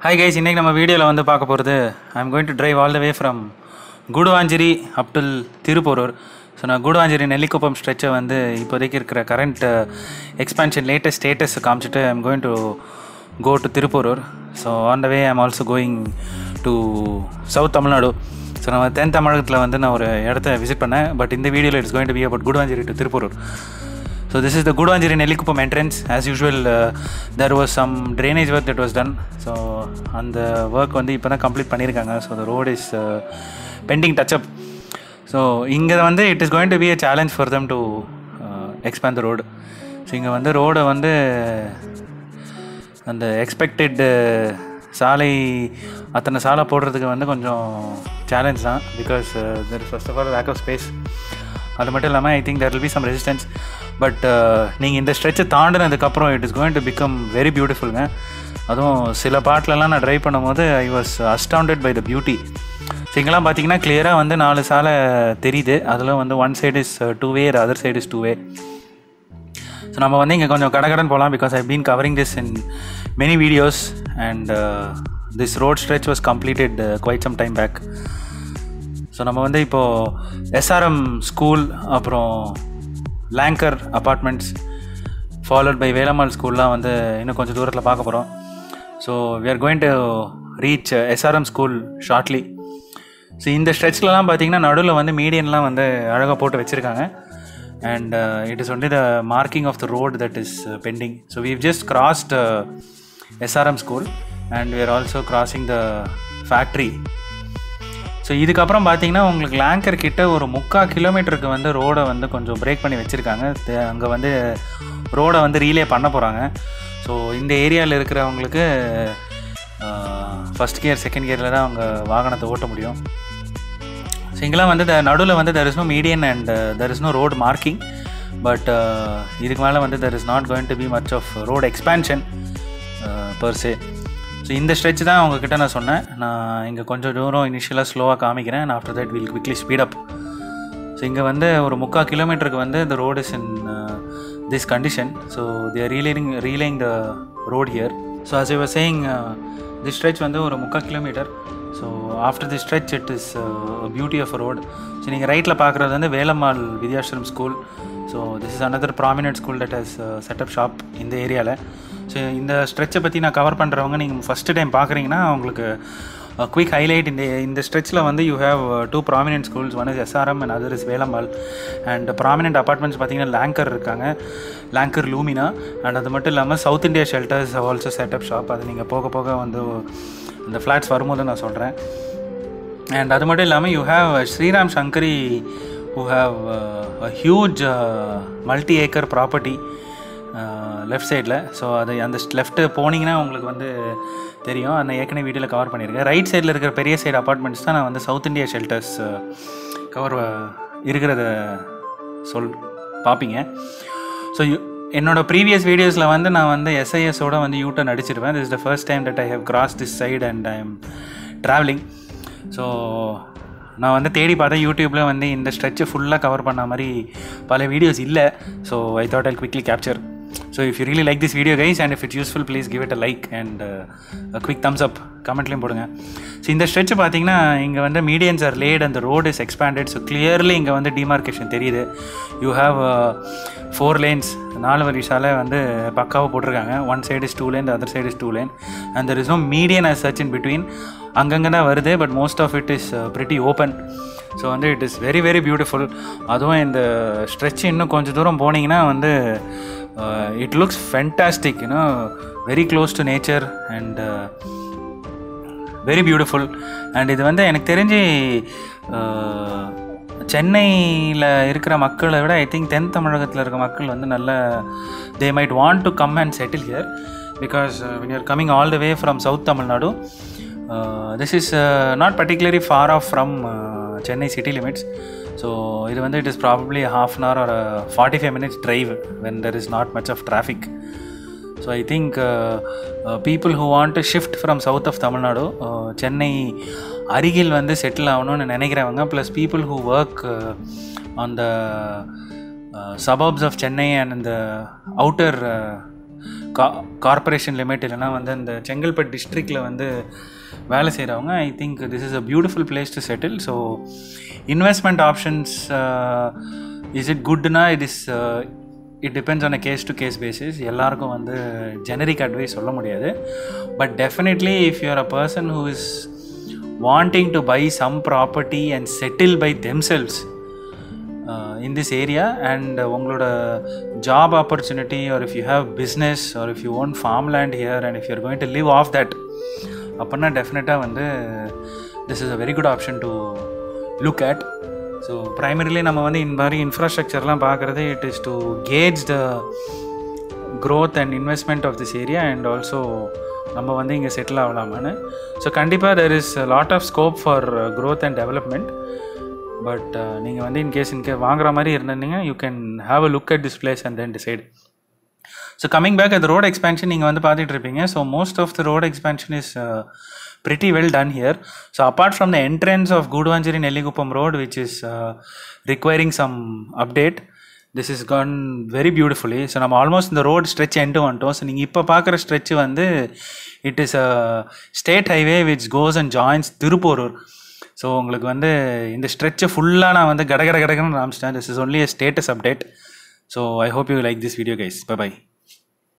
Hi guys இன்றைக்கி நம்ம வீடியோவில் வந்து பார்க்க போகிறது I am going to drive all the way from Guduvanchery up to Thiruporur so நான் குடுவாஞ்சிரி நெல்லிக்குப்பம் ஸ்ட்ரெச்சை வந்து இப்போதைக்கு இருக்கிற கரண்ட் எக்ஸ்பான்ஷன் லேட்டஸ்ட் ஸ்டேட்டஸ் காமிச்சிட்டு I am going to go to Thiruporur so on the way I am also going to south Tamil Nadu so நம்ம தென் தமிழகத்தில் வந்து நான் ஒரு இடத்த விசிட் பண்ணேன் பட் இந்த வீடியோவில் it's going to be about Guduvanchery to Thiruporur So this is the Gudvanjiri Nellikupam entrance. As usual, uh, there was some drainage work that was done. So அந்த ஒர்க் வந்து இப்போ தான் கம்ப்ளீட் பண்ணியிருக்காங்க so the road is uh, pending touch up. So இங்கே வந்து it is going to be a challenge for them to expand the road. So இங்கே வந்து ரோடை வந்து அந்த எக்ஸ்பெக்டட் சாலை அத்தனை சாலை போடுறதுக்கு வந்து கொஞ்சம் சேலஞ்ச் தான் because there first of all lack of space அது மட்டும் இல்லாமல் I think there will be some resistance but நீங்கள் இந்த ஸ்ட்ரெச்சை தாண்டினதுக்கப்புறம் it is going to become very பியூட்டிஃபுல்ங்க அதுவும் சில பாட்டிலலாம் நான் ட்ரைவ் பண்ணும்போது I was astounded by the beauty so இங்கெல்லாம் பார்த்தீங்கன்னா கிளியராக வந்து நாலு சாலை தெரியுது அதில் வந்து one side is two way other side is two way so நம்ம வந்து இங்கே கொஞ்சம் கடகடன் போகலாம் because I been covering this in many videos and this road stretch was completed quite some time back so நம்ம வந்து இப்போது எஸ்ஆர்எம் ஸ்கூல் அப்புறம் Lancor apartments followed by Velammal ஸ்கூல்லாம் வந்து இன்னும் கொஞ்சம் தூரத்தில் பார்க்க போகிறோம் so we are going to reach SRM school shortly so இந்த ஸ்ட்ரெச்லலாம் பார்த்தீங்கன்னா நடுவில் வந்து மீடியன்லாம் வந்து அழகாக போட்டு வச்சுருக்காங்க and it is only the marking of the road that is pending so we've just crossed SRM school and we are also crossing the factory so இதுக்கப்புறம் பார்த்தீங்கன்னா உங்களுக்கு லேங்கர் கிட்ட ஒரு முக்கால் கிலோமீட்டருக்கு வந்து ரோடை வந்து கொஞ்சம் பிரேக் பண்ணி வச்சுருக்காங்க அங்கே வந்து ரோடை வந்து ரீலே பண்ண போகிறாங்க ஸோ இந்த ஏரியாவில் இருக்கிறவங்களுக்கு ஃபஸ்ட் கியர் செகண்ட் கியரில் தான் அவங்க வாகனத்தை ஓட்ட முடியும் ஸோ இங்கெல்லாம் வந்து நடுவில் வந்து there is no median and there is no road marking but இதுக்கு மேலே வந்து there is not going to be much of road expansion per se so இந்த ஸ்ட்ரெச் தான் உங்ககிட்ட நான் சொன்னேன் நான் இங்கே கொஞ்சம் தூரம் இனிஷியலாக ஸ்லோவாக காமிக்கிறேன் and after that will quickly speed up so இங்கே வந்து ஒரு முக்கால் கிலோமீட்டருக்கு வந்து இந்த road is in this condition so they are relaying relaying the road here so as you saying the stretch வந்து ஒரு முக்கால் kilometre so after the stretch it is beauty of road so நீங்கள் ரைட்டில் பார்க்குறது வந்து Velammal Vidyashram school so this is another prominent school that has set up shop இந்த ஏரியாவில் so இந்த ஸ்ட்ரெச்சை பற்றி நான் கவர் பண்ணுறவங்க நீங்கள் ஃபஸ்ட்டு டைம் பார்க்குறீங்கன்னா உங்களுக்கு குவிக் ஹைலைட் இந்த இந்த ஸ்ட்ரெச்சில் வந்து you have two prominent schools one is SRM and other is Velammal and prominent apartments பார்த்தீங்கன்னா லேங்கர் இருக்காங்க லேங்கர் லூமினா அண்ட் அது மட்டும் இல்லாமல் south India shelters also set up shop அது நீங்கள் போக போக வந்து இந்த ஃப்ளாட்ஸ் வரும்போது நான் சொல்கிறேன் அண்ட் அது மட்டும் இல்லாமல் you have Sriram Sankari who have huge multi acre property left சைடில் ஸோ அது அந்த லெஃப்ட்டு போனீங்கன்னா உங்களுக்கு வந்து தெரியும் அந்த ஏற்கனவே வீடியோவில் கவர் பண்ணியிருக்கேன் ரைட் சைடில் இருக்கிற பெரிய சைடு அப்பார்ட்மெண்ட்ஸ் தான் நான் வந்து சவுத் இந்தியா ஷெல்டர்ஸ் கவர் இருக்கிறத சொல் பார்ப்பீங்க ஸோ என்னோடய ப்ரீவியஸ் வீடியோஸில் வந்து நான் வந்து எஸ்ஐஎஸோட வந்து யூட்டன் அடிச்சிருவேன் this is the first time that I have cross this side and I am travelling so நான் வந்து தேடி பார்த்தேன் யூடியூப்பில் வந்து இந்த ஸ்ட்ரெச்சை ஃபுல்லாக கவர் பண்ண மாதிரி பல வீடியோஸ் இல்லை so I thought I quickly capture so if you really like this video guys and if it useful please give it a like and quick thumbs up கமெண்ட்லேயும் போடுங்க ஸோ இந்த ஸ்ட்ரெச் பார்த்தீங்கன்னா இங்கே வந்து மீடியன்ஸ் ஆர் லேட் அந்த road is expanded so clearly இங்கே வந்து demarcation தெரியுது யூ ஹாவ் ஃபோர் லேன்ஸ் நாலு வரி சாலை வந்து பக்காவாக போட்டிருக்காங்க one side is two lane other side is two lane and there is no median as சர்ச் இன் பிட்வீன் அங்கங்கே தான் வருது but most of it is pretty open so வந்து it is very very beautiful அதுவும் இந்த stretch இன்னும் கொஞ்சம் தூரம் போனீங்கன்னா வந்து it looks fantastic you know very close to nature and very beautiful and இது வந்து எனக்கு தெரிஞ்சு சென்னையில் இருக்கிற மக்களை விட ஐ திங்க் தென் தமிழகத்தில் இருக்க மக்கள் வந்து நல்ல they might want to come and settle here because when you're coming all the way from south Tamil Nadu this is not particularly far off from Chennai city limits so இது வந்து it is probably half an hour ஒரு forty five minutes drive when there is not much of traffic so I think people who want to shift from south of Tamil Nadu Chennai அருகில் வந்து settle ஆகணும்னு நினைக்கிறவங்க plus people who work on the suburbs of Chennai and இந்த outer கா corporation limit இல்லைனா வந்து இந்த செங்கல்பட்டு டிஸ்ட்ரிக்டில் வந்து வேலை செய்கிறவங்க I think this is a beautiful place to settle so investment options is it குட்னா it is it depends on a case to case basis எல்லாருக்கும் வந்து ஜெனரிக் அட்வைஸ் சொல்ல முடியாது but definitely if you're a person who is wanting to buy some property and settle by themselves uh, in this area and uh, உங்களோட job opportunity or if you have business or if you own farmland here and if you're going to live off that அப்படின்னா டெஃபினட்டாக வந்து this is a very good option to look at so primarily நம்ம வந்து இந்த மாதிரி இன்ஃப்ராஸ்ட்ரக்சர்லாம் பார்க்குறது it is to gauge the growth and investment of this area and also நம்ம வந்து இங்கே செட்டில் ஆகலாமான்னு ஸோ கண்டிப்பாக there is lot of scope for growth and development but நீங்கள் வந்து இன்கேஸ் இன்கே வாங்குற மாதிரி இருந்தீங்க you can have a look at this place and then decide so coming back அது ரோட் எக்ஸ்பேன்ஷன் நீங்கள் வந்து பார்த்துட்டு இருப்பீங்க so most of the road expansion is pretty well done here. So apart from the entrance of Gudvanjiri Nelligupam Road, which is uh, requiring some update, this is gone very beautifully. So நம்ம almost இந்த road stretch end வந்துட்டோம் so நீங்கள் இப்போ பார்க்குற stretch வந்து it is a state highway which goes and joins Thiruporur so உங்களுக்கு வந்து இந்த ஸ்ட்ரெச்சை ஃபுல்லாக நான் வந்து கட கட கடகன்னு காமிச்சிட்டேன் this is only a status update so I hope you like this video guys bye by